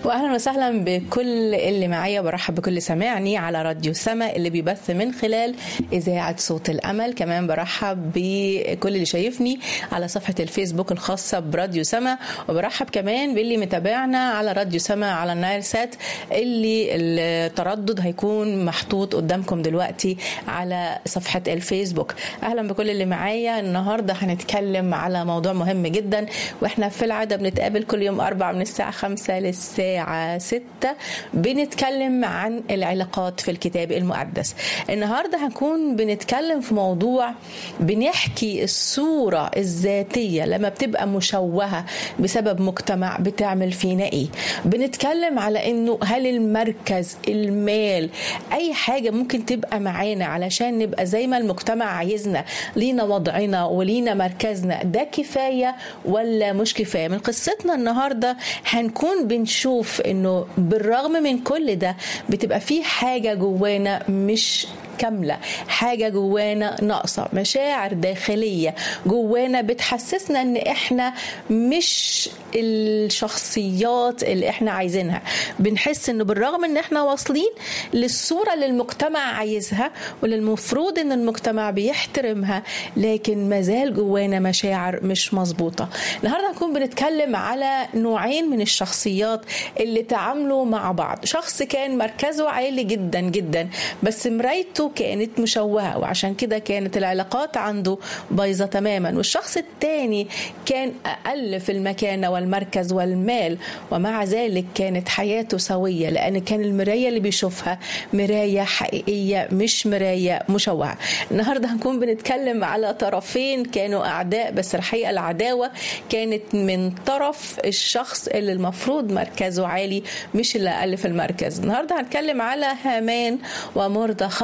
واهلا وسهلا بكل اللي معايا برحب بكل سامعني على راديو سما اللي بيبث من خلال اذاعه صوت الامل كمان برحب بكل اللي شايفني على صفحه الفيسبوك الخاصه براديو سما وبرحب كمان باللي متابعنا على راديو سما على النايل سات اللي التردد هيكون محطوط قدامكم دلوقتي على صفحه الفيسبوك اهلا بكل اللي معايا النهارده هنتكلم على موضوع مهم جدا واحنا في العاده بنتقابل كل يوم اربع من الساعه 5 للساعه الساعة 6 بنتكلم عن العلاقات في الكتاب المقدس النهاردة هنكون بنتكلم في موضوع بنحكي الصورة الذاتية لما بتبقى مشوهة بسبب مجتمع بتعمل فينا ايه بنتكلم على انه هل المركز المال اي حاجة ممكن تبقى معانا علشان نبقى زي ما المجتمع عايزنا لينا وضعنا ولينا مركزنا ده كفاية ولا مش كفاية من قصتنا النهاردة هنكون بنشوف بنشوف انه بالرغم من كل ده بتبقى في حاجه جوانا مش كاملة حاجة جوانا ناقصة مشاعر داخلية جوانا بتحسسنا ان احنا مش الشخصيات اللي احنا عايزينها بنحس انه بالرغم ان احنا واصلين للصورة اللي المجتمع عايزها واللي المفروض ان المجتمع بيحترمها لكن مازال جوانا مشاعر مش مظبوطة النهاردة هنكون بنتكلم على نوعين من الشخصيات اللي تعاملوا مع بعض شخص كان مركزه عالي جدا جدا بس مرايته كانت مشوهة وعشان كده كانت العلاقات عنده بايظة تماما والشخص التاني كان أقل في المكانة والمركز والمال ومع ذلك كانت حياته سوية لأن كان المراية اللي بيشوفها مراية حقيقية مش مراية مشوهة النهاردة هنكون بنتكلم على طرفين كانوا أعداء بس الحقيقة العداوة كانت من طرف الشخص اللي المفروض مركزه عالي مش اللي أقل في المركز النهاردة هنتكلم على هامان ومرضخ